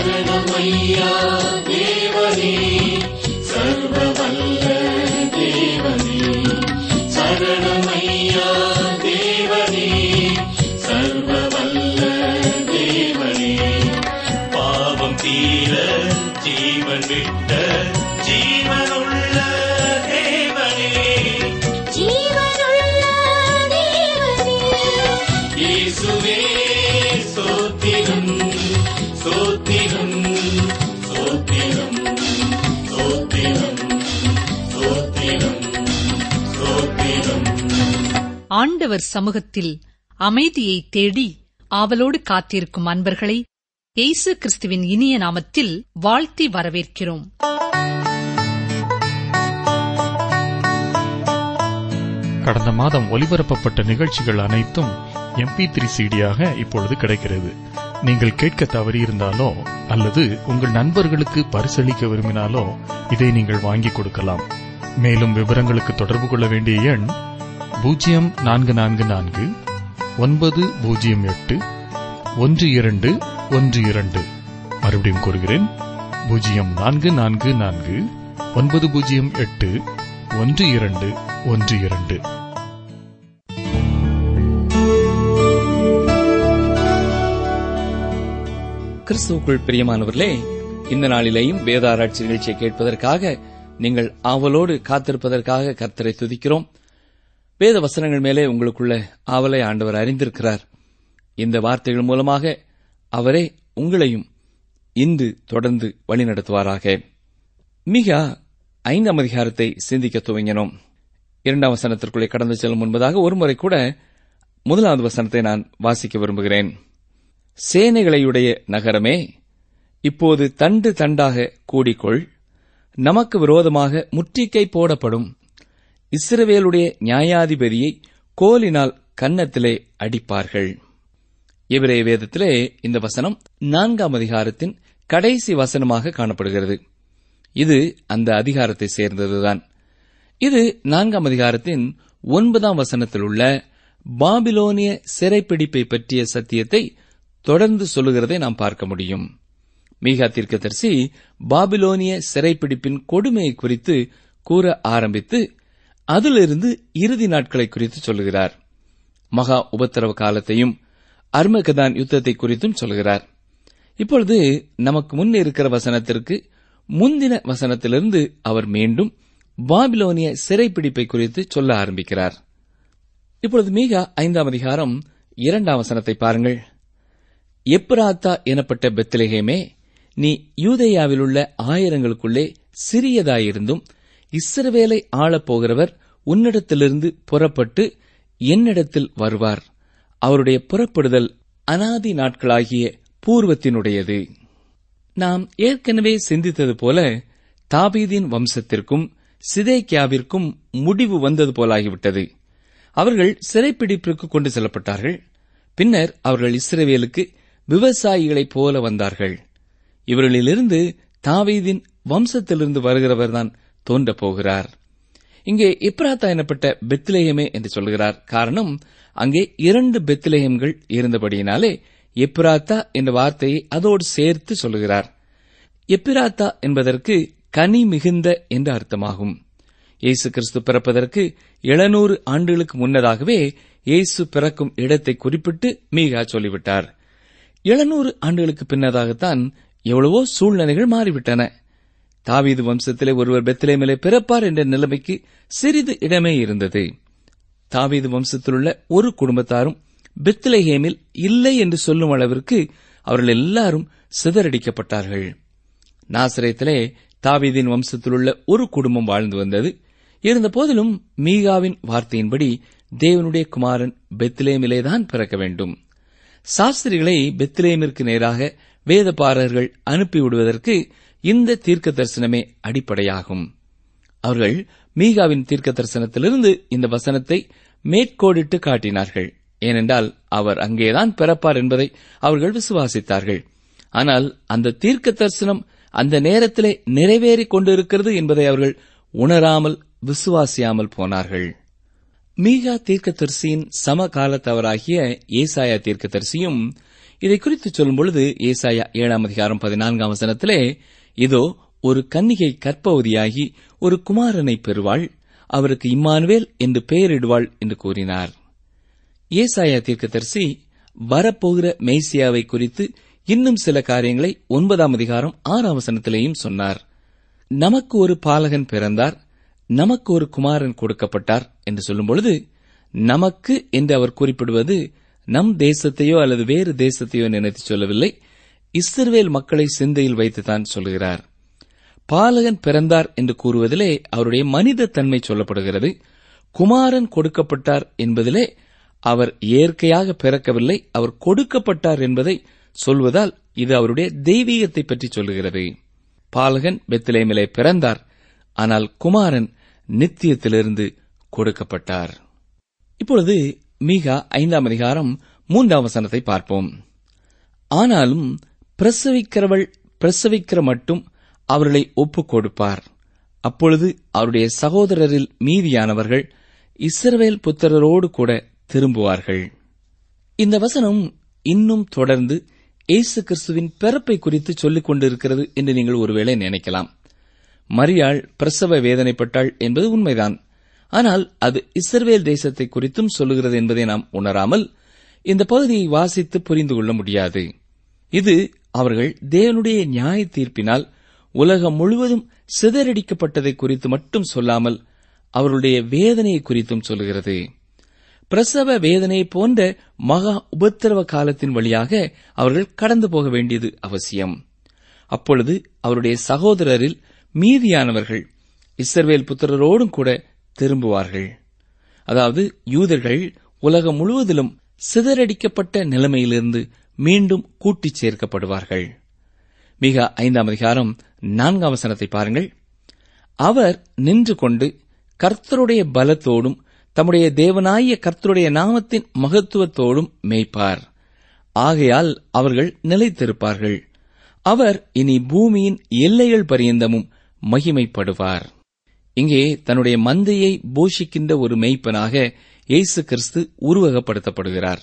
சரணமையா தேவனே சர்வவல்ல தேவனே சரணமையா தேவனே சர்வவல்ல தேவனே பாவம் தீர ஜீவன் விட்ட ஜீவனுள்ள தேவனே ஜீவனுள்ள தேவனே இயேசுவே சோத்திரம் சோத்திரம் சோத்திரம் சோத்திரம் சோத்திரம் சோத்திரம் ஆண்டவர் சமூகத்தில் அமைதியை தேடி ஆவலோடு காத்திருக்கும் அன்பர்களை இயேசு கிறிஸ்துவின் இனிய நாமத்தில் வாழ்த்தி வரவேற்கிறோம் கடந்த மாதம் ஒலிபரப்பப்பட்ட நிகழ்ச்சிகள் அனைத்தும் எம்பி த்ரீ சிடியாக இப்பொழுது கிடைக்கிறது நீங்கள் கேட்க தவறியிருந்தாலோ அல்லது உங்கள் நண்பர்களுக்கு பரிசளிக்க விரும்பினாலோ இதை நீங்கள் வாங்கிக் கொடுக்கலாம் மேலும் விவரங்களுக்கு தொடர்பு கொள்ள வேண்டிய எண் பூஜ்ஜியம் நான்கு நான்கு நான்கு ஒன்பது பூஜ்ஜியம் எட்டு ஒன்று இரண்டு ஒன்று இரண்டு மறுபடியும் கூறுகிறேன் பூஜ்ஜியம் நான்கு நான்கு நான்கு ஒன்பது பூஜ்ஜியம் எட்டு ஒன்று இரண்டு ஒன்று இரண்டு கிறிஸ்துவுக்குள் பிரியமானவர்களே இந்த நாளிலேயும் வேத ஆராய்ச்சி நிகழ்ச்சியை கேட்பதற்காக நீங்கள் ஆவலோடு காத்திருப்பதற்காக கர்த்தரை துதிக்கிறோம் வேத வசனங்கள் மேலே உங்களுக்குள்ள ஆவலை ஆண்டவர் அறிந்திருக்கிறார் இந்த வார்த்தைகள் மூலமாக அவரே உங்களையும் இன்று தொடர்ந்து வழிநடத்துவாராக மிகா ஐந்தாம் அதிகாரத்தை சிந்திக்க துவங்கினோம் இரண்டாம் வசனத்திற்குள்ளே கடந்து செல்லும் முன்பதாக ஒருமுறை கூட முதலாவது வசனத்தை நான் வாசிக்க விரும்புகிறேன் சேனைகளையுடைய நகரமே இப்போது தண்டு தண்டாக கூடிக்கொள் நமக்கு விரோதமாக முற்றிக்கை போடப்படும் இஸ்ரவேலுடைய நியாயாதிபதியை கோலினால் கன்னத்திலே அடிப்பார்கள் இவரே வேதத்திலே இந்த வசனம் நான்காம் அதிகாரத்தின் கடைசி வசனமாக காணப்படுகிறது இது அந்த அதிகாரத்தை சேர்ந்ததுதான் இது நான்காம் அதிகாரத்தின் ஒன்பதாம் வசனத்தில் உள்ள பாபிலோனிய சிறைப்பிடிப்பை பற்றிய சத்தியத்தை தொடர்ந்து சொல்லுகிறதை நாம் பார்க்க முடியும் மீகா தீர்க்கதரிசி பாபிலோனிய சிறைப்பிடிப்பின் கொடுமையை குறித்து கூற ஆரம்பித்து அதிலிருந்து இறுதி நாட்களை குறித்து சொல்லுகிறார் மகா உபத்திரவ காலத்தையும் அர்மகதான் யுத்தத்தை குறித்தும் சொல்கிறார் இப்பொழுது நமக்கு முன் இருக்கிற வசனத்திற்கு முந்தின வசனத்திலிருந்து அவர் மீண்டும் பாபிலோனிய சிறைப்பிடிப்பை குறித்து சொல்ல ஆரம்பிக்கிறார் இப்பொழுது மீகா ஐந்தாம் அதிகாரம் இரண்டாம் வசனத்தை பாருங்கள் எப்ராத்தா எனப்பட்ட பெத்லெகேமே நீ யூதேயாவிலுள்ள ஆயிரங்களுக்குள்ளே சிறியதாயிருந்தும் இஸ்ரவேலை ஆளப் போகிறவர் உன்னிடத்திலிருந்து புறப்பட்டு என்னிடத்தில் வருவார் அவருடைய புறப்படுதல் அனாதி நாட்களாகிய பூர்வத்தினுடையது நாம் ஏற்கனவே சிந்தித்தது போல தாபீதின் வம்சத்திற்கும் சிதேக்கியாவிற்கும் முடிவு வந்தது போலாகிவிட்டது அவர்கள் சிறைப்பிடிப்பிற்கு கொண்டு செல்லப்பட்டார்கள் பின்னர் அவர்கள் இஸ்ரவேலுக்கு விவசாயிகளைப் போல வந்தார்கள் இவர்களிலிருந்து தாவீதின் வம்சத்திலிருந்து வருகிறவர்தான் தோன்றப் போகிறார் இங்கே இப்ராத்தா எனப்பட்ட பெத்லேயமே என்று சொல்கிறார் காரணம் அங்கே இரண்டு பெத்லேயம்கள் இருந்தபடியினாலே எப்ராத்தா என்ற வார்த்தையை அதோடு சேர்த்து சொல்லுகிறார் எப்பிராத்தா என்பதற்கு கனி மிகுந்த என்று அர்த்தமாகும் இயேசு கிறிஸ்து பிறப்பதற்கு எழுநூறு ஆண்டுகளுக்கு முன்னதாகவே இயேசு பிறக்கும் இடத்தை குறிப்பிட்டு மீகா சொல்லிவிட்டார் எழுநூறு ஆண்டுகளுக்கு பின்னதாகத்தான் எவ்வளவோ சூழ்நிலைகள் மாறிவிட்டன தாவீது வம்சத்திலே ஒருவர் பெத்லேமிலே பிறப்பார் என்ற நிலைமைக்கு சிறிது இடமே இருந்தது தாவீது வம்சத்திலுள்ள ஒரு குடும்பத்தாரும் பெத்லஹேமில் இல்லை என்று சொல்லும் அளவிற்கு அவர்கள் எல்லாரும் சிதறடிக்கப்பட்டார்கள் நாசரேத்திலே தாவீதின் வம்சத்திலுள்ள ஒரு குடும்பம் வாழ்ந்து வந்தது இருந்த போதிலும் மீகாவின் வார்த்தையின்படி தேவனுடைய குமாரன் பெத்லேமிலேதான் பிறக்க வேண்டும் சாஸ்திரிகளை பெத்லேமிற்கு நேராக வேதபாரர்கள் அனுப்பிவிடுவதற்கு இந்த தீர்க்க தரிசனமே அடிப்படையாகும் அவர்கள் மீகாவின் தீர்க்க தரிசனத்திலிருந்து இந்த வசனத்தை மேற்கோடிட்டு காட்டினார்கள் ஏனென்றால் அவர் அங்கேதான் பிறப்பார் என்பதை அவர்கள் விசுவாசித்தார்கள் ஆனால் அந்த தீர்க்க தரிசனம் அந்த நேரத்திலே நிறைவேறிக் கொண்டிருக்கிறது என்பதை அவர்கள் உணராமல் விசுவாசியாமல் போனார்கள் மீகா தீர்க்கதரிசியின் சமகாலத்தவராகிய ஏசாயா தீர்க்கதரிசியும் இதை குறித்து சொல்லும் பொழுது ஏசாயா ஏழாம் அதிகாரம் பதினான்காம் வசனத்திலே இதோ ஒரு கன்னிகை கற்பவதியாகி ஒரு குமாரனை பெறுவாள் அவருக்கு இம்மானுவேல் என்று பெயரிடுவாள் என்று கூறினார் ஏசாயா தீர்க்கதரிசி வரப்போகிற மெய்சியாவை குறித்து இன்னும் சில காரியங்களை ஒன்பதாம் அதிகாரம் ஆறாம் வசனத்திலேயும் சொன்னார் நமக்கு ஒரு பாலகன் பிறந்தார் நமக்கு ஒரு குமாரன் கொடுக்கப்பட்டார் என்று சொல்லும் பொழுது நமக்கு என்று அவர் குறிப்பிடுவது நம் தேசத்தையோ அல்லது வேறு தேசத்தையோ நினைத்து சொல்லவில்லை இஸ்ரவேல் மக்களை சிந்தையில் வைத்துதான் சொல்கிறார் பாலகன் பிறந்தார் என்று கூறுவதிலே அவருடைய மனித தன்மை சொல்லப்படுகிறது குமாரன் கொடுக்கப்பட்டார் என்பதிலே அவர் இயற்கையாக பிறக்கவில்லை அவர் கொடுக்கப்பட்டார் என்பதை சொல்வதால் இது அவருடைய தெய்வீகத்தை பற்றி சொல்லுகிறது பாலகன் பெத்லேமிலே பிறந்தார் ஆனால் குமாரன் நித்தியத்திலிருந்து கொடுக்கப்பட்டார் இப்பொழுது மீகா ஐந்தாம் அதிகாரம் மூன்றாம் வசனத்தை பார்ப்போம் ஆனாலும் பிரசவிக்கிறவள் பிரசவிக்கிற மட்டும் அவர்களை ஒப்புக் கொடுப்பார் அப்பொழுது அவருடைய சகோதரரில் மீதியானவர்கள் இஸ்ரவேல் புத்திரரோடு கூட திரும்புவார்கள் இந்த வசனம் இன்னும் தொடர்ந்து இயேசு கிறிஸ்துவின் பிறப்பை குறித்து சொல்லிக் கொண்டிருக்கிறது என்று நீங்கள் ஒருவேளை நினைக்கலாம் மரியாள் பிரசவ வேதனைப்பட்டாள் என்பது உண்மைதான் ஆனால் அது இஸ்ரவேல் தேசத்தை குறித்தும் சொல்லுகிறது என்பதை நாம் உணராமல் இந்த பகுதியை வாசித்து புரிந்து கொள்ள முடியாது இது அவர்கள் தேவனுடைய நியாய தீர்ப்பினால் உலகம் முழுவதும் சிதறடிக்கப்பட்டதை குறித்து மட்டும் சொல்லாமல் அவர்களுடைய வேதனையை குறித்தும் சொல்லுகிறது பிரசவ வேதனை போன்ற மகா உபத்திரவ காலத்தின் வழியாக அவர்கள் கடந்து போக வேண்டியது அவசியம் அப்பொழுது அவருடைய சகோதரரில் மீதியானவர்கள் இஸ்ரவேல் புத்திரரோடும் கூட திரும்புவார்கள் அதாவது யூதர்கள் உலகம் முழுவதிலும் சிதறடிக்கப்பட்ட நிலைமையிலிருந்து மீண்டும் கூட்டிச் சேர்க்கப்படுவார்கள் மிக ஐந்தாம் அதிகாரம் நான்காம் வசனத்தை பாருங்கள் அவர் நின்று கொண்டு கர்த்தருடைய பலத்தோடும் தம்முடைய தேவனாய கர்த்தருடைய நாமத்தின் மகத்துவத்தோடும் மேய்ப்பார் ஆகையால் அவர்கள் நிலைத்திருப்பார்கள் அவர் இனி பூமியின் எல்லைகள் பரியந்தமும் மகிமைப்படுவார் இங்கே தன்னுடைய மந்தையை போஷிக்கின்ற ஒரு மெய்ப்பனாக இயேசு கிறிஸ்து உருவகப்படுத்தப்படுகிறார்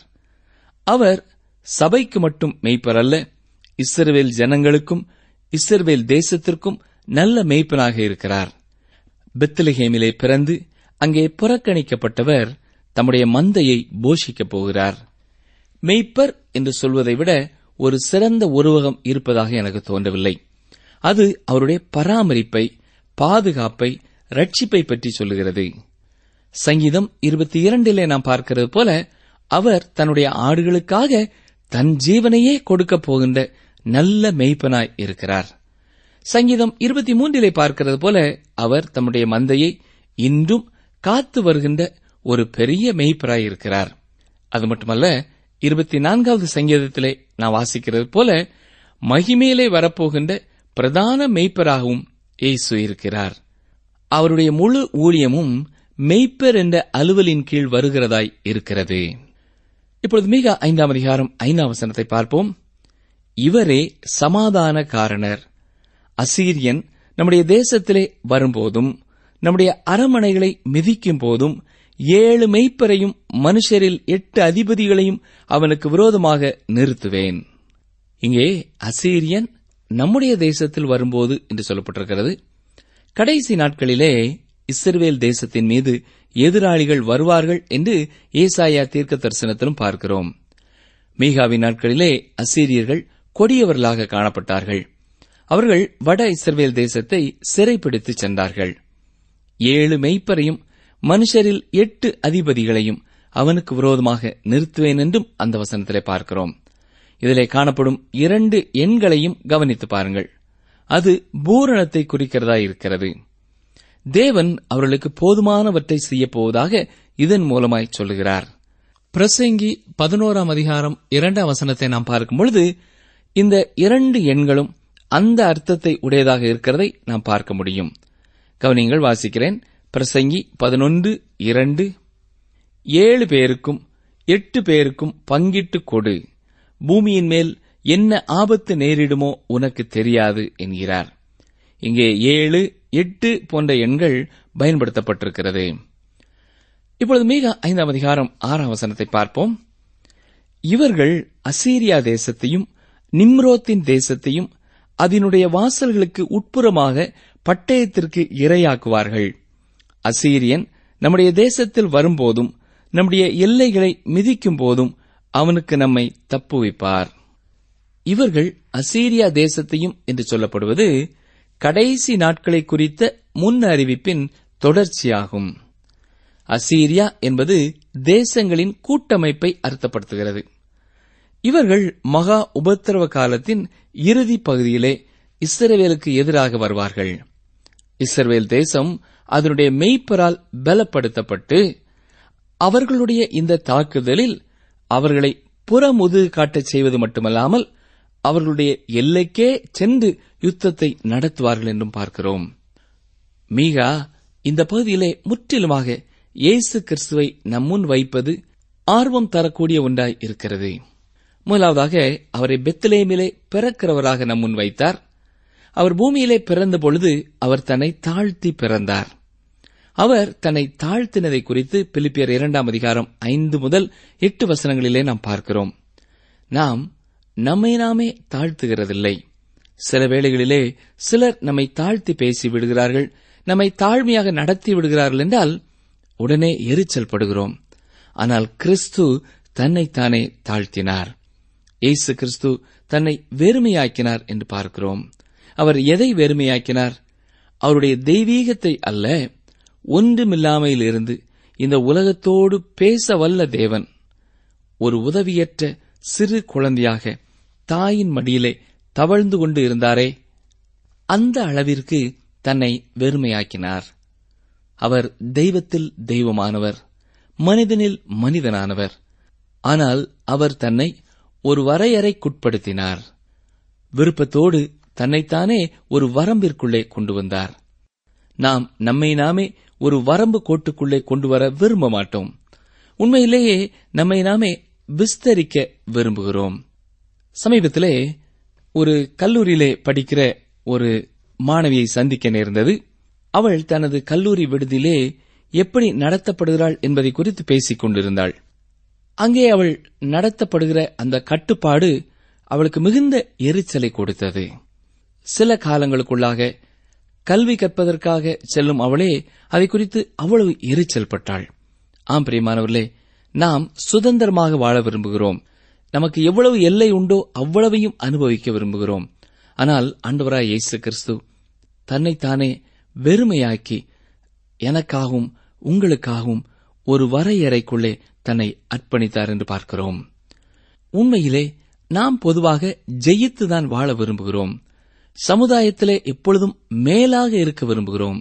அவர் சபைக்கு மட்டும் மெய்ப்பர் அல்ல இஸ்ரவேல் ஜனங்களுக்கும் இஸ்ரவேல் தேசத்திற்கும் நல்ல மெய்ப்பனாக இருக்கிறார் பெத்லஹேமிலே பிறந்து அங்கே புறக்கணிக்கப்பட்டவர் தம்முடைய மந்தையை போஷிக்கப் போகிறார் மெய்ப்பர் என்று சொல்வதை விட ஒரு சிறந்த உருவகம் இருப்பதாக எனக்கு தோன்றவில்லை அது அவருடைய பராமரிப்பை பாதுகாப்பை ரட்சிப்பை பற்றி சொல்லுகிறது சங்கீதம் இருபத்தி இரண்டிலே நாம் பார்க்கிறது போல அவர் தன்னுடைய ஆடுகளுக்காக தன் ஜீவனையே கொடுக்கப் போகின்ற நல்ல மெய்ப்பனாய் இருக்கிறார் சங்கீதம் இருபத்தி மூன்றிலே பார்க்கிறது போல அவர் தம்முடைய மந்தையை இன்றும் காத்து வருகின்ற ஒரு பெரிய மெய்ப்பராய் இருக்கிறார் அது மட்டுமல்ல இருபத்தி நான்காவது சங்கீதத்திலே நான் வாசிக்கிறது போல மகிமேலே வரப்போகின்ற பிரதான மெய்ப்பராகவும் இயேசு இருக்கிறார் அவருடைய முழு ஊழியமும் மெய்ப்பர் என்ற அலுவலின் கீழ் வருகிறதாய் இருக்கிறது இப்பொழுது மிக ஐந்தாம் அதிகாரம் ஐந்தாம் வசனத்தை பார்ப்போம் இவரே சமாதான காரணர் அசீரியன் நம்முடைய தேசத்திலே வரும்போதும் நம்முடைய அரமனைகளை மிதிக்கும் போதும் ஏழு மெய்ப்பரையும் மனுஷரில் எட்டு அதிபதிகளையும் அவனுக்கு விரோதமாக நிறுத்துவேன் இங்கே அசீரியன் நம்முடைய தேசத்தில் வரும்போது என்று சொல்லப்பட்டிருக்கிறது கடைசி நாட்களிலே இஸ்ரவேல் தேசத்தின் மீது எதிராளிகள் வருவார்கள் என்று ஏசாயா தீர்க்க தரிசனத்திலும் பார்க்கிறோம் மீகாவின் நாட்களிலே அசீரியர்கள் கொடியவர்களாக காணப்பட்டார்கள் அவர்கள் வட இஸ்ரவேல் தேசத்தை சிறைப்பிடித்துச் சென்றார்கள் ஏழு மெய்ப்பரையும் மனுஷரில் எட்டு அதிபதிகளையும் அவனுக்கு விரோதமாக நிறுத்துவேன் என்றும் அந்த வசனத்திலே பார்க்கிறோம் இதிலே காணப்படும் இரண்டு எண்களையும் கவனித்து பாருங்கள் அது பூரணத்தை குறிக்கிறதா இருக்கிறது தேவன் அவர்களுக்கு போதுமானவற்றை செய்யப் போவதாக இதன் மூலமாய் சொல்லுகிறார் பிரசங்கி பதினோராம் அதிகாரம் இரண்டாம் வசனத்தை நாம் பார்க்கும் பொழுது இந்த இரண்டு எண்களும் அந்த அர்த்தத்தை உடையதாக இருக்கிறதை நாம் பார்க்க முடியும் கவனிங்கள் வாசிக்கிறேன் பிரசங்கி பதினொன்று இரண்டு ஏழு பேருக்கும் எட்டு பேருக்கும் பங்கிட்டு கொடு பூமியின் மேல் என்ன ஆபத்து நேரிடுமோ உனக்கு தெரியாது என்கிறார் இங்கே ஏழு எட்டு போன்ற எண்கள் பயன்படுத்தப்பட்டிருக்கிறது இப்பொழுது மிக ஐந்தாம் அதிகாரம் ஆறாம் வசனத்தை பார்ப்போம் இவர்கள் அசீரியா தேசத்தையும் நிம்ரோத்தின் தேசத்தையும் அதனுடைய வாசல்களுக்கு உட்புறமாக பட்டயத்திற்கு இரையாக்குவார்கள் அசீரியன் நம்முடைய தேசத்தில் வரும்போதும் நம்முடைய எல்லைகளை மிதிக்கும் போதும் அவனுக்கு நம்மை தப்புவிப்பார் இவர்கள் அசீரியா தேசத்தையும் என்று சொல்லப்படுவது கடைசி நாட்களை குறித்த முன் அறிவிப்பின் தொடர்ச்சியாகும் அசீரியா என்பது தேசங்களின் கூட்டமைப்பை அர்த்தப்படுத்துகிறது இவர்கள் மகா உபத்திரவ காலத்தின் இறுதி பகுதியிலே இஸ்ரவேலுக்கு எதிராக வருவார்கள் இஸ்ரவேல் தேசம் அதனுடைய மெய்ப்பரால் பலப்படுத்தப்பட்டு அவர்களுடைய இந்த தாக்குதலில் அவர்களை புறமுதுகு காட்டச் செய்வது மட்டுமல்லாமல் அவர்களுடைய எல்லைக்கே சென்று யுத்தத்தை நடத்துவார்கள் என்றும் பார்க்கிறோம் மீகா இந்த பகுதியிலே முற்றிலுமாக இயேசு கிறிஸ்துவை நம்முன் வைப்பது ஆர்வம் தரக்கூடிய ஒன்றாய் இருக்கிறது முதலாவதாக அவரை பெத்லேமிலே பிறக்கிறவராக நம்முன் வைத்தார் அவர் பூமியிலே பிறந்த பொழுது அவர் தன்னை தாழ்த்தி பிறந்தார் அவர் தன்னை தாழ்த்தினதை குறித்து பிலிப்பியர் இரண்டாம் அதிகாரம் ஐந்து முதல் எட்டு வசனங்களிலே நாம் பார்க்கிறோம் நாம் நம்மை நாமே தாழ்த்துகிறதில்லை சில வேளைகளிலே சிலர் நம்மை தாழ்த்தி பேசி விடுகிறார்கள் நம்மை தாழ்மையாக நடத்தி விடுகிறார்கள் என்றால் உடனே எரிச்சல் படுகிறோம் ஆனால் கிறிஸ்து தன்னைத்தானே தாழ்த்தினார் இயேசு கிறிஸ்து தன்னை வெறுமையாக்கினார் என்று பார்க்கிறோம் அவர் எதை வெறுமையாக்கினார் அவருடைய தெய்வீகத்தை அல்ல ஒன்றுமில்லாமையில் இருந்து இந்த உலகத்தோடு பேச வல்ல தேவன் ஒரு உதவியற்ற சிறு குழந்தையாக தாயின் மடியிலே தவழ்ந்து கொண்டு இருந்தாரே அந்த அளவிற்கு தன்னை வெறுமையாக்கினார் அவர் தெய்வத்தில் தெய்வமானவர் மனிதனில் மனிதனானவர் ஆனால் அவர் தன்னை ஒரு வரையறைக்குட்படுத்தினார் விருப்பத்தோடு தன்னைத்தானே ஒரு வரம்பிற்குள்ளே கொண்டு வந்தார் நாம் நம்மை நாமே ஒரு வரம்பு கோட்டுக்குள்ளே கொண்டு வர விரும்ப மாட்டோம் உண்மையிலேயே நம்மை நாமே விஸ்தரிக்க விரும்புகிறோம் சமீபத்திலே ஒரு கல்லூரியிலே படிக்கிற ஒரு மாணவியை சந்திக்க நேர்ந்தது அவள் தனது கல்லூரி விடுதியிலே எப்படி நடத்தப்படுகிறாள் என்பதை குறித்து பேசிக் கொண்டிருந்தாள் அங்கே அவள் நடத்தப்படுகிற அந்த கட்டுப்பாடு அவளுக்கு மிகுந்த எரிச்சலை கொடுத்தது சில காலங்களுக்குள்ளாக கல்வி கற்பதற்காக செல்லும் அவளே அதை குறித்து அவ்வளவு எரிச்சல் பட்டாள் ஆம் பிரியமானவர்களே நாம் சுதந்திரமாக வாழ விரும்புகிறோம் நமக்கு எவ்வளவு எல்லை உண்டோ அவ்வளவையும் அனுபவிக்க விரும்புகிறோம் ஆனால் ஆண்டவராய் இயேசு கிறிஸ்து தன்னைத்தானே வெறுமையாக்கி எனக்காகவும் உங்களுக்காகவும் ஒரு வரையறைக்குள்ளே தன்னை அர்ப்பணித்தார் என்று பார்க்கிறோம் உண்மையிலே நாம் பொதுவாக ஜெயித்துதான் வாழ விரும்புகிறோம் சமுதாயத்திலே எப்பொழுதும் மேலாக இருக்க விரும்புகிறோம்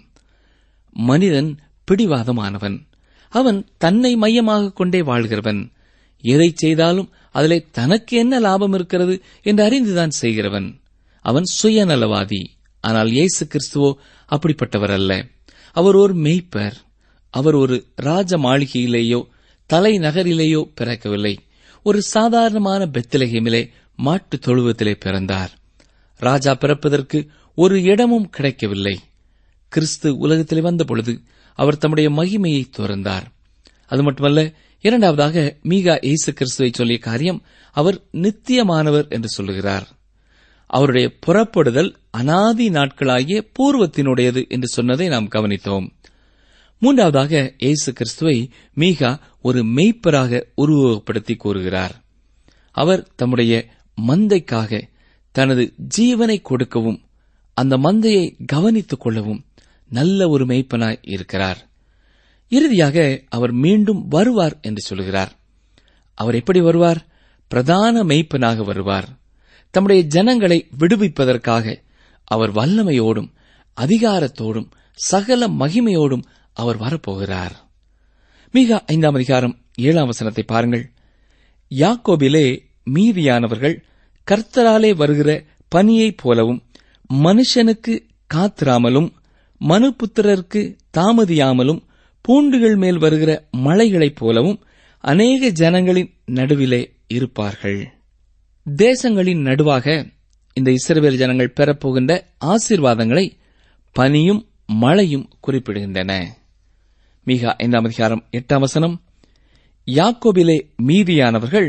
மனிதன் பிடிவாதமானவன் அவன் தன்னை மையமாக கொண்டே வாழ்கிறவன் எதை செய்தாலும் அதிலே தனக்கு என்ன லாபம் இருக்கிறது என்று அறிந்துதான் செய்கிறவன் அவன் சுயநலவாதி ஆனால் இயேசு கிறிஸ்துவோ அப்படிப்பட்டவர் அல்ல அவர் ஒரு மெய்ப்பர் அவர் ஒரு ராஜ மாளிகையிலேயோ தலைநகரிலேயோ பிறக்கவில்லை ஒரு சாதாரணமான பெத்திலகேமிலே மாட்டுத் தொழுவத்திலே பிறந்தார் ராஜா பிறப்பதற்கு ஒரு இடமும் கிடைக்கவில்லை கிறிஸ்து உலகத்திலே வந்த பொழுது அவர் தம்முடைய மகிமையை துறந்தார் அது மட்டுமல்ல இரண்டாவதாக மீகா இயேசு கிறிஸ்துவை சொல்லிய காரியம் அவர் நித்தியமானவர் என்று சொல்லுகிறார் அவருடைய புறப்படுதல் அனாதி நாட்களாகிய பூர்வத்தினுடையது என்று சொன்னதை நாம் கவனித்தோம் மூன்றாவதாக இயேசு கிறிஸ்துவை மீகா ஒரு மெய்ப்பராக உருவகப்படுத்தி கூறுகிறார் அவர் தம்முடைய மந்தைக்காக தனது ஜீவனை கொடுக்கவும் அந்த மந்தையை கவனித்துக் கொள்ளவும் நல்ல ஒரு மெய்ப்பனாய் இருக்கிறார் இறுதியாக அவர் மீண்டும் வருவார் என்று சொல்கிறார் அவர் எப்படி வருவார் பிரதான மெய்ப்பனாக வருவார் தம்முடைய ஜனங்களை விடுவிப்பதற்காக அவர் வல்லமையோடும் அதிகாரத்தோடும் சகல மகிமையோடும் அவர் வரப்போகிறார் மிக ஐந்தாம் அதிகாரம் ஏழாம் வசனத்தை பாருங்கள் யாக்கோபிலே மீதியானவர்கள் கர்த்தராலே வருகிற பனியைப் போலவும் மனுஷனுக்கு காத்திராமலும் மனுபுத்திரருக்கு தாமதியாமலும் பூண்டுகள் மேல் வருகிற மலைகளைப் போலவும் அநேக ஜனங்களின் நடுவிலே இருப்பார்கள் தேசங்களின் நடுவாக இந்த இஸ்ரவேல் ஜனங்கள் பெறப்போகின்ற ஆசீர்வாதங்களை பனியும் மழையும் குறிப்பிடுகின்றன மிக ஐந்தாம் அதிகாரம் எட்டாம் வசனம் யாக்கோபிலே மீதியானவர்கள்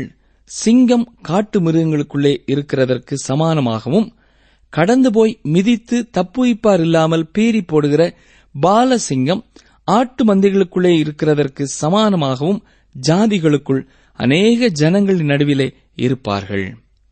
சிங்கம் காட்டு மிருகங்களுக்குள்ளே இருக்கிறதற்கு சமானமாகவும் கடந்து போய் மிதித்து தப்புவிப்பார் இல்லாமல் பீறி போடுகிற பாலசிங்கம் ஆட்டு மந்தைகளுக்குள்ளே இருக்கிறதற்கு சமானமாகவும் ஜாதிகளுக்குள் அநேக ஜனங்களின் நடுவிலே இருப்பார்கள்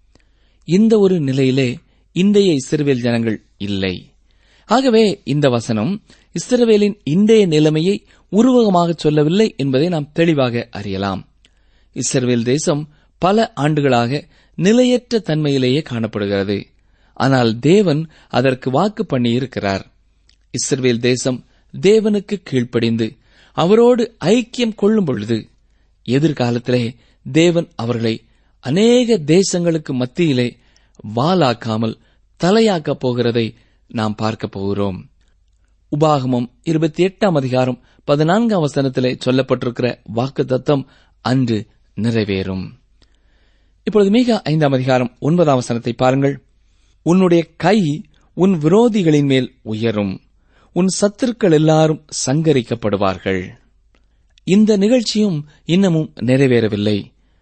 இந்த ஒரு நிலையிலே இன்றைய இஸ்ரவேல் ஜனங்கள் இல்லை ஆகவே இந்த வசனம் இஸ்ரவேலின் இன்றைய நிலைமையை உருவகமாக சொல்லவில்லை என்பதை நாம் தெளிவாக அறியலாம் இஸ்ரவேல் தேசம் பல ஆண்டுகளாக நிலையற்ற தன்மையிலேயே காணப்படுகிறது ஆனால் தேவன் அதற்கு வாக்கு பண்ணியிருக்கிறார் இஸ்ரவேல் தேசம் தேவனுக்கு கீழ்ப்படிந்து அவரோடு ஐக்கியம் கொள்ளும் பொழுது எதிர்காலத்திலே தேவன் அவர்களை அநேக தேசங்களுக்கு மத்தியிலே வாலாக்காமல் தலையாக்கப் போகிறதை நாம் பார்க்கப் போகிறோம் உபாகமம் இருபத்தி எட்டாம் அதிகாரம் பதினான்காம் வசனத்திலே சொல்லப்பட்டிருக்கிற வாக்கு தத்தம் அன்று நிறைவேறும் இப்பொழுது மீக ஐந்தாம் அதிகாரம் ஒன்பதாம் வசனத்தை பாருங்கள் உன்னுடைய கை உன் விரோதிகளின் மேல் உயரும் உன் சத்துருக்கள் எல்லாரும் சங்கரிக்கப்படுவார்கள் இந்த நிகழ்ச்சியும் இன்னமும் நிறைவேறவில்லை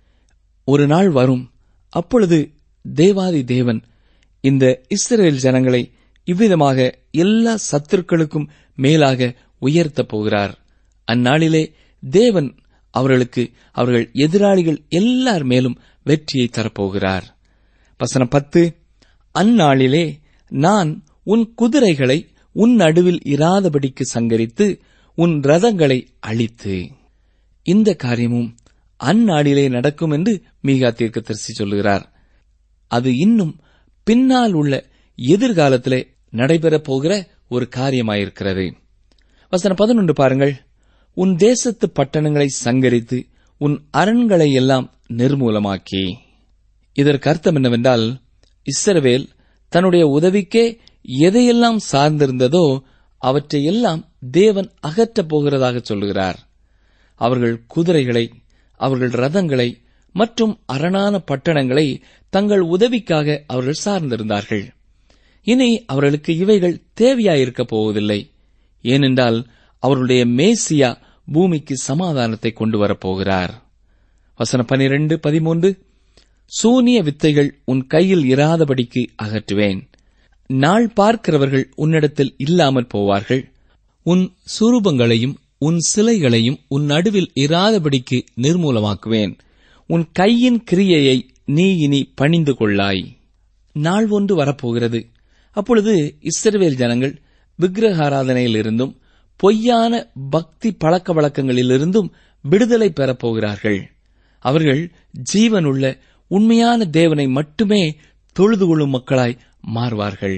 ஒரு நாள் வரும் அப்பொழுது தேவாதி தேவன் இந்த இஸ்ரேல் ஜனங்களை இவ்விதமாக எல்லா சத்துருக்களுக்கும் மேலாக உயர்த்தப் போகிறார் அந்நாளிலே தேவன் அவர்களுக்கு அவர்கள் எதிராளிகள் எல்லார் மேலும் வெற்றியை தரப்போகிறார் வசனம் பத்து அந்நாளிலே நான் உன் குதிரைகளை உன் நடுவில் இராதபடிக்கு சங்கரித்து உன் ரதங்களை அழித்து இந்த காரியமும் அந்நாளிலே நடக்கும் என்று மீகா தீர்க்கதரிசி சொல்லுகிறார் அது இன்னும் பின்னால் உள்ள எதிர்காலத்திலே நடைபெறப் போகிற ஒரு காரியமாயிருக்கிறது வசனம் பதினொன்று பாருங்கள் உன் தேசத்து பட்டணங்களை சங்கரித்து உன் அரண்களை எல்லாம் நிர்மூலமாக்கி இதற்கு அர்த்தம் என்னவென்றால் இஸ்ரவேல் தன்னுடைய உதவிக்கே எதையெல்லாம் சார்ந்திருந்ததோ அவற்றையெல்லாம் தேவன் அகற்றப் போகிறதாக சொல்லுகிறார் அவர்கள் குதிரைகளை அவர்கள் ரதங்களை மற்றும் அரணான பட்டணங்களை தங்கள் உதவிக்காக அவர்கள் சார்ந்திருந்தார்கள் இனி அவர்களுக்கு இவைகள் தேவையாயிருக்கப் போவதில்லை ஏனென்றால் அவர்களுடைய மேசியா பூமிக்கு சமாதானத்தை கொண்டு வரப்போகிறார் வசனம் பனிரெண்டு பதிமூன்று சூனிய வித்தைகள் உன் கையில் இராதபடிக்கு அகற்றுவேன் நாள் பார்க்கிறவர்கள் உன்னிடத்தில் இல்லாமற் போவார்கள் உன் சுரூபங்களையும் உன் சிலைகளையும் உன் நடுவில் இராதபடிக்கு நிர்மூலமாக்குவேன் உன் கையின் கிரியையை நீ இனி பணிந்து கொள்ளாய் நாள் ஒன்று வரப்போகிறது அப்பொழுது இஸ்ரவேல் ஜனங்கள் விக்கிரகாராதனையிலிருந்தும் பொய்யான பக்தி பழக்க வழக்கங்களிலிருந்தும் விடுதலை பெறப் போகிறார்கள் அவர்கள் ஜீவனுள்ள உண்மையான தேவனை மட்டுமே தொழுது கொள்ளும் மக்களாய் மாறுவார்கள்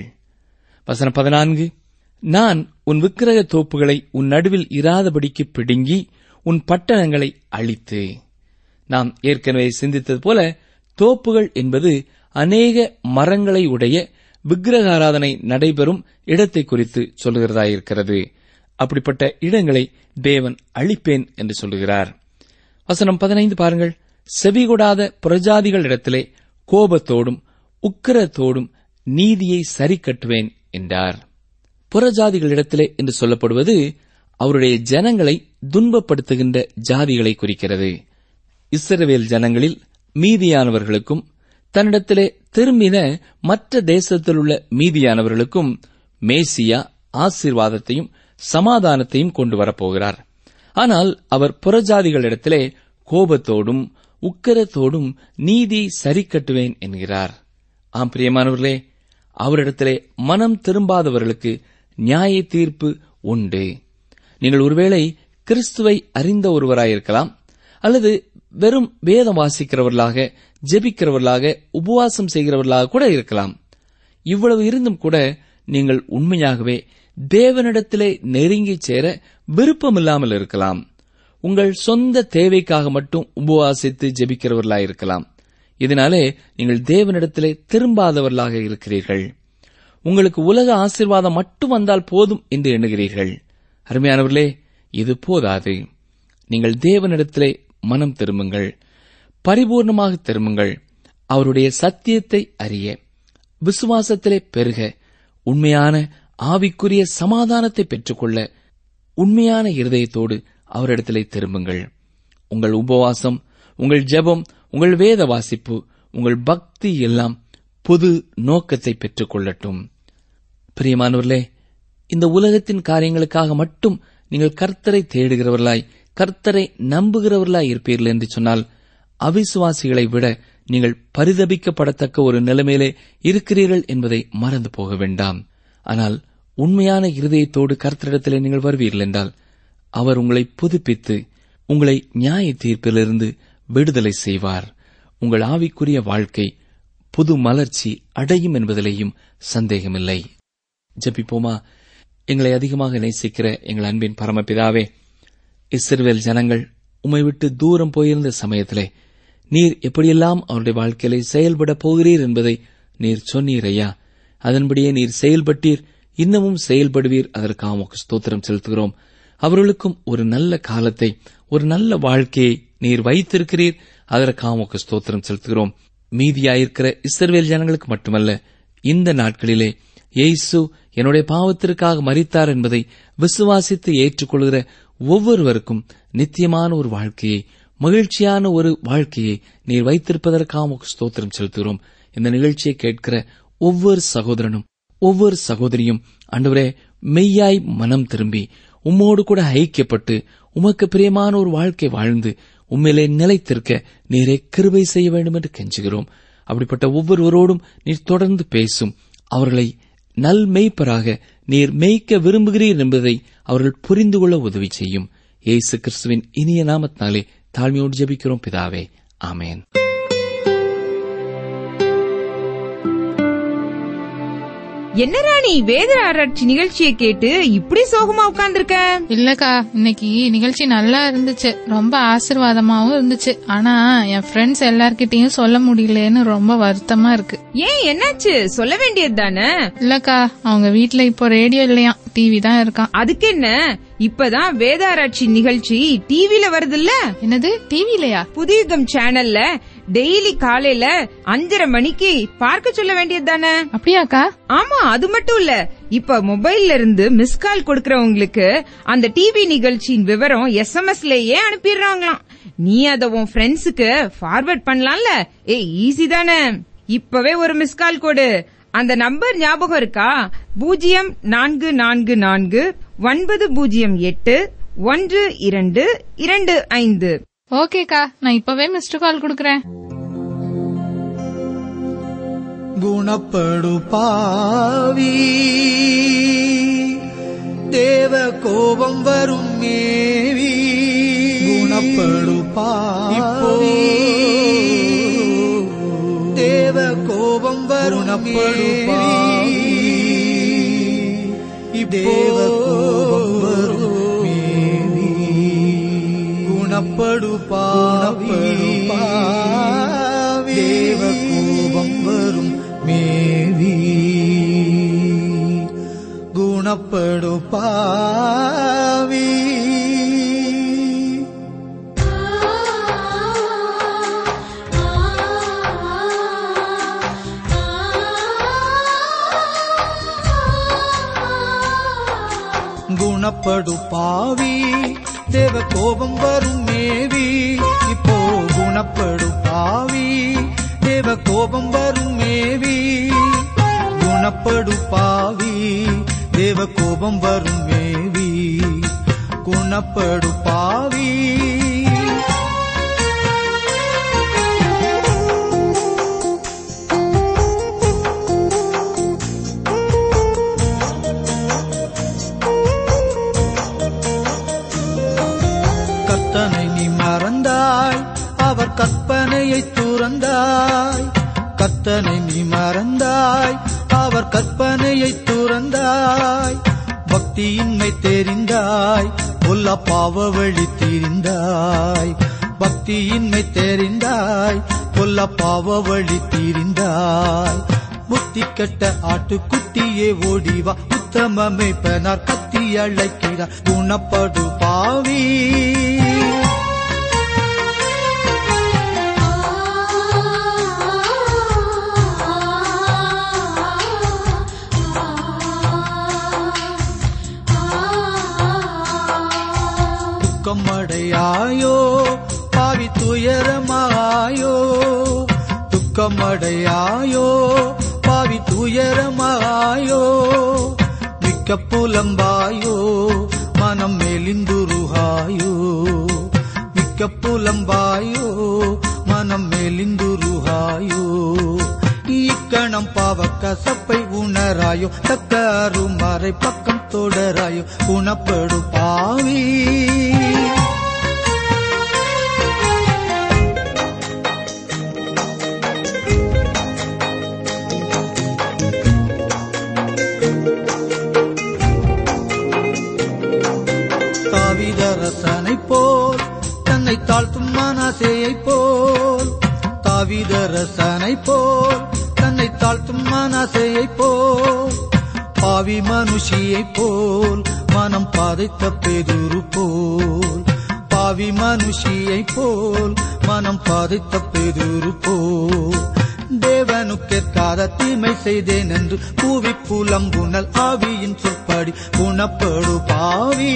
வசனம் பதினான்கு நான் உன் விக்கிரக தோப்புகளை உன் நடுவில் இராதபடிக்கு பிடுங்கி உன் பட்டணங்களை அழித்து நாம் ஏற்கனவே சிந்தித்தது போல தோப்புகள் என்பது அநேக மரங்களை உடைய விக்கிரக ஆராதனை நடைபெறும் இடத்தை குறித்து சொல்லுகிறதாயிருக்கிறது அப்படிப்பட்ட இடங்களை தேவன் அழிப்பேன் என்று சொல்லுகிறார் வசனம் பதினைந்து பாருங்கள் செவிகொடாத புரஜாதிகளிடத்திலே கோபத்தோடும் உக்கிரத்தோடும் நீதியை சரி கட்டுவேன் என்றார் புறஜாதிகளிடத்திலே என்று சொல்லப்படுவது அவருடைய ஜனங்களை துன்பப்படுத்துகின்ற ஜாதிகளை குறிக்கிறது இஸ்ரவேல் ஜனங்களில் மீதியானவர்களுக்கும் தன்னிடத்திலே திரும்பின மற்ற தேசத்தில் உள்ள மீதியானவர்களுக்கும் மேசியா ஆசீர்வாதத்தையும் சமாதானத்தையும் கொண்டு வரப்போகிறார் ஆனால் அவர் புறஜாதிகளிடத்திலே கோபத்தோடும் உக்கரத்தோடும் நீதி சரி கட்டுவேன் என்கிறார் ஆம் பிரியமானவர்களே அவரிடத்திலே மனம் திரும்பாதவர்களுக்கு நியாய தீர்ப்பு உண்டு நீங்கள் ஒருவேளை கிறிஸ்துவை அறிந்த ஒருவராயிருக்கலாம் அல்லது வெறும் வேதம் வாசிக்கிறவர்களாக ஜெபிக்கிறவர்களாக உபவாசம் செய்கிறவர்களாக கூட இருக்கலாம் இவ்வளவு இருந்தும் கூட நீங்கள் உண்மையாகவே தேவனிடத்திலே நெருங்கிச் சேர விருப்பமில்லாமல் இருக்கலாம் உங்கள் சொந்த தேவைக்காக மட்டும் உபவாசித்து ஜெபிக்கிறவர்களாயிருக்கலாம் இதனாலே நீங்கள் தேவனிடத்திலே திரும்பாதவர்களாக இருக்கிறீர்கள் உங்களுக்கு உலக ஆசீர்வாதம் மட்டும் வந்தால் போதும் என்று எண்ணுகிறீர்கள் அருமையானவர்களே இது போதாது நீங்கள் தேவனிடத்திலே மனம் திரும்புங்கள் பரிபூர்ணமாக திரும்புங்கள் அவருடைய சத்தியத்தை அறிய விசுவாசத்திலே பெருக உண்மையான ஆவிக்குரிய சமாதானத்தை பெற்றுக்கொள்ள உண்மையான இருதயத்தோடு அவரிடத்திலே திரும்புங்கள் உங்கள் உபவாசம் உங்கள் ஜெபம் உங்கள் வேத வாசிப்பு உங்கள் பக்தி எல்லாம் புது நோக்கத்தை பெற்றுக் கொள்ளட்டும் பிரியமானவர்களே இந்த உலகத்தின் காரியங்களுக்காக மட்டும் நீங்கள் கர்த்தரை தேடுகிறவர்களாய் கர்த்தரை நம்புகிறவர்களாய் இருப்பீர்கள் என்று சொன்னால் அவிசுவாசிகளை விட நீங்கள் பரிதபிக்கப்படத்தக்க ஒரு நிலைமையிலே இருக்கிறீர்கள் என்பதை மறந்து போக வேண்டாம் ஆனால் உண்மையான இருதயத்தோடு கர்த்தரிடத்திலே நீங்கள் வருவீர்கள் என்றால் அவர் உங்களை புதுப்பித்து உங்களை நியாய தீர்ப்பிலிருந்து விடுதலை செய்வார் உங்கள் ஆவிக்குரிய வாழ்க்கை புது மலர்ச்சி அடையும் என்பதிலேயும் சந்தேகமில்லை ஜெபிப்போமா எங்களை அதிகமாக நேசிக்கிற எங்கள் அன்பின் பரமபிதாவே இஸ்ரவேல் ஜனங்கள் உம்மை விட்டு தூரம் போயிருந்த சமயத்திலே நீர் எப்படியெல்லாம் அவருடைய வாழ்க்கையிலே செயல்பட போகிறீர் என்பதை நீர் சொன்னீர் ஐயா அதன்படியே நீர் செயல்பட்டீர் இன்னமும் செயல்படுவீர் அதற்காக உமக்கு ஸ்தோத்திரம் செலுத்துகிறோம் அவர்களுக்கும் ஒரு நல்ல காலத்தை ஒரு நல்ல வாழ்க்கையை நீர் வைத்திருக்கிறீர் அதற்காக உமக்கு ஸ்தோத்திரம் செலுத்துகிறோம் மீதியாயிருக்கிற இஸ்ரவேல் ஜனங்களுக்கு மட்டுமல்ல இந்த நாட்களிலே இயேசு என்னுடைய பாவத்திற்காக மரித்தார் என்பதை விசுவாசித்து ஏற்றுக்கொள்கிற ஒவ்வொருவருக்கும் நித்தியமான ஒரு வாழ்க்கையை மகிழ்ச்சியான ஒரு வாழ்க்கையை நீர் வைத்திருப்பதற்காக உமக்கு ஸ்தோத்திரம் செலுத்துகிறோம் இந்த நிகழ்ச்சியை கேட்கிற ஒவ்வொரு சகோதரனும் ஒவ்வொரு சகோதரியும் ஆண்டவரே மெய்யாய் மனம் திரும்பி உம்மோடு கூட ஐக்கியப்பட்டு உமக்கு பிரியமான ஒரு வாழ்க்கை வாழ்ந்து உண்மையிலே நிலைத்திருக்க நீரே கிருபை செய்ய வேண்டும் என்று கெஞ்சுகிறோம் அப்படிப்பட்ட ஒவ்வொருவரோடும் நீர் தொடர்ந்து பேசும் அவர்களை நல் மெய்ப்பராக நீர் மேய்க்க விரும்புகிறீர் என்பதை அவர்கள் புரிந்து கொள்ள உதவி செய்யும் இயேசு கிறிஸ்துவின் இனிய நாமத்தினாலே தாழ்மையோடு ஜெபிக்கிறோம் பிதாவே ஆமேன் என்ன ராணி வேத ஆராய்ச்சி நிகழ்ச்சியை கேட்டு இப்படி சோகமா உட்கார்ந்திருக்க இல்லக்கா இன்னைக்கு நிகழ்ச்சி நல்லா இருந்துச்சு ரொம்ப ஆசிர்வாதமாவும் இருந்துச்சு ஆனா என் ஃப்ரெண்ட்ஸ் எல்லார்கிட்டயும் சொல்ல முடியலன்னு ரொம்ப வருத்தமா இருக்கு ஏன் என்னாச்சு சொல்ல வேண்டியது தானே இல்லக்கா அவங்க வீட்ல இப்போ ரேடியோ இல்லையா டிவி தான் இருக்கான் அதுக்கு என்ன இப்பதான் வேதாராய்ச்சி நிகழ்ச்சி டிவில வருதுல்ல என்னது டிவிலயா புதியுகம் சேனல்ல டெய்லி காலையில அஞ்சரை மணிக்கு பார்க்க சொல்ல வேண்டியது தானே அப்படியாக்கா ஆமா அது மட்டும் இல்ல இப்ப மொபைல்ல இருந்து மிஸ் கால் கொடுக்கறவங்களுக்கு அந்த டிவி நிகழ்ச்சியின் விவரம் எஸ்எம்எஸ்லயே அனுப்பிடுறாங்களாம் நீ அத உன் ஃப்ரெண்ட்ஸுக்கு ஃபார்வர்ட் பண்ணலாம்ல ஏ ஈஸி தானே இப்பவே ஒரு மிஸ் கால் கொடு அந்த நம்பர் ஞாபகம் இருக்கா பூஜ்ஜியம் நான்கு நான்கு நான்கு ஒன்பது பூஜ்ஜியம் எட்டு ஒன்று இரண்டு இரண்டு ஐந்து ஓகேக்கா நான் இப்பவே மிஸ்டு கால் கொடுக்கறேன் குணப்படு பாவி தேவ கோபம் வரும் மேவி குணப்படு பாவி தேவ கோபம் வரும் பாவி தேவ கோபம் வரும் மேவி குணப்படு பாவி தேவ கோபம் வரும் மேவி குணப்படு பாவி குணப்படு பாவி தேவ கோபம் வரும் மேவி இப்போ குணப்படு பாவி தேவ கோபம் வரும் மேவி குணப்படு பாவி தேவ கோபம் வரும் மேவி குணப்படு பாவி கர்த்தனை நீ மறந்தாய் அவர் கற்பனையை துறந்தாய் கர்த்தனை நீ மறந்தாய் அவர் கற்பனையை துறந்தாய் பக்தியின்மை தெரிந்தாய் உள்ள பாவ வழி தீரிந்தாய் பக்தியின்மை தெரிந்தாய் உள்ள பாவ வழி தீரிந்தாய் புத்தி கெட்ட ஆட்டுக்குட்டியே ஓடிவா உத்தமமை பெனார் கத்தி அழைக்கிறார் குணப்படு பாவி துக்கம் அடையாயோ பாவி பாவி துயரமாயோ துக்கமடையாயோ பாவி துயரமாயோ மிக்க புலம்பாயோ மனம் மெலிந்துருகாயோ மிக்க புலம்பாயோ மனம் மெலிந்துருகாயோ இக்கணம் பாவ கசப்பை உணராயோ தக்க அருமறை பக்கம் தொடராயோ குணப்படு பாவி தாவிதரசனை போல் தன்னை தாழ்த்தும் மனசேயை போல் தாவிதரசனை போல் தன்னை தாழ்த்தும் மனசேயை போல் பாவி மனுஷியை போல் மனம் பாதைத்த பெதுரு போல் பாவி மனுஷியை போல் மனம் பாதைத்த பெதுரு போல் தேவனுக்கேற்காத தீமை செய்தேன் என்று பூவி புலம்புணல் ஆவியின் சொற்படி குணப்படு பாவி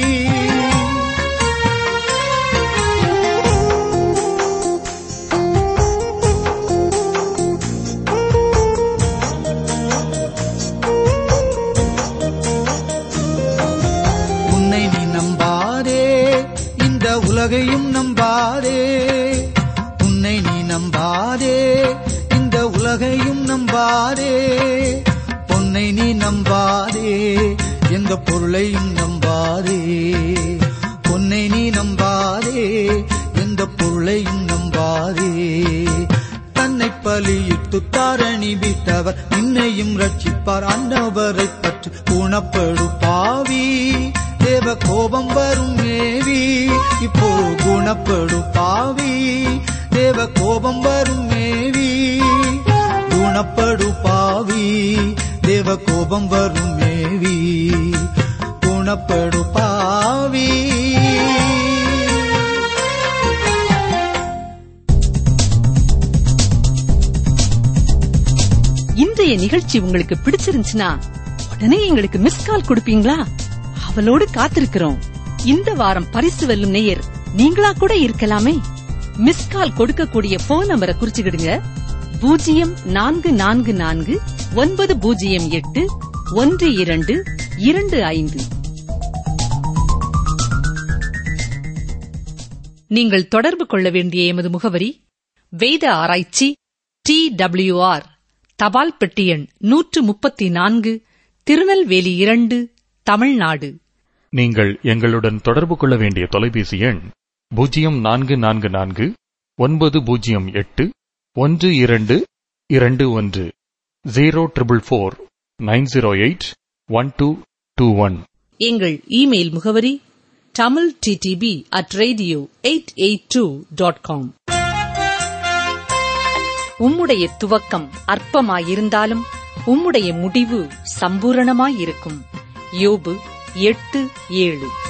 உன்னை நீ நம்பாதே இந்த உலகையும் நம்பாதே உன்னை நீ நம்பாதே இந்த உலகையும் நம்பாதே பொன்னை நீ நம்பாதே எந்த பொருளையும் நம்பாதே பொன்னை நீ நம்பாதே எந்த பொருளையும் நம்பாதே தன்னை பலியிட்டு தாரணி விட்டவர் நின்னையும் ரட்சிப்பார் அன்னவரை பற்றி குணப்படு பாவி தேவ கோபம் வரும் மேவி இப்போ குணப்படு பாவி தேவ கோபம் வரும் மேவி குணப்படு பாவி தேவ கோபம் வரும் மேவி குணப்படு பாவி இன்றைய நிகழ்ச்சி உங்களுக்கு பிடிச்சிருந்துச்சுன்னா உடனே எங்களுக்கு மிஸ் கால் கொடுப்பீங்களா அவளோடு காத்திருக்கிறோம் இந்த வாரம் பரிசு வெல்லும் நேயர் நீங்களா கூட இருக்கலாமே மிஸ் கால் கொடுக்கக்கூடிய போன் நம்பரை குறிச்சுக்கிடுங்க பூஜ்ஜியம் நான்கு நான்கு நான்கு ஒன்பது பூஜ்ஜியம் எட்டு ஒன்று இரண்டு இரண்டு ஐந்து நீங்கள் தொடர்பு கொள்ள வேண்டிய எமது முகவரி வேத ஆராய்ச்சி டி டபிள்யூஆர் தபால் பெட்டி எண் நூற்று முப்பத்தி நான்கு திருநெல்வேலி இரண்டு தமிழ்நாடு நீங்கள் எங்களுடன் தொடர்பு கொள்ள வேண்டிய தொலைபேசி எண் பூஜ்ஜியம் நான்கு நான்கு நான்கு ஒன்பது பூஜ்ஜியம் எட்டு ஒன்று இரண்டு இரண்டு ஒன்று zero triple four nine zero eight one two two one எங்கள் இமெயில் முகவரி Tamil DTP at radio eight eight two dot com உம்முடைய துவக்கம் அற்பமாயிருந்தாலும் உம்முடைய முடிவு சம்பூரணமாயிருக்கும் யோபு எட்டு ஏழு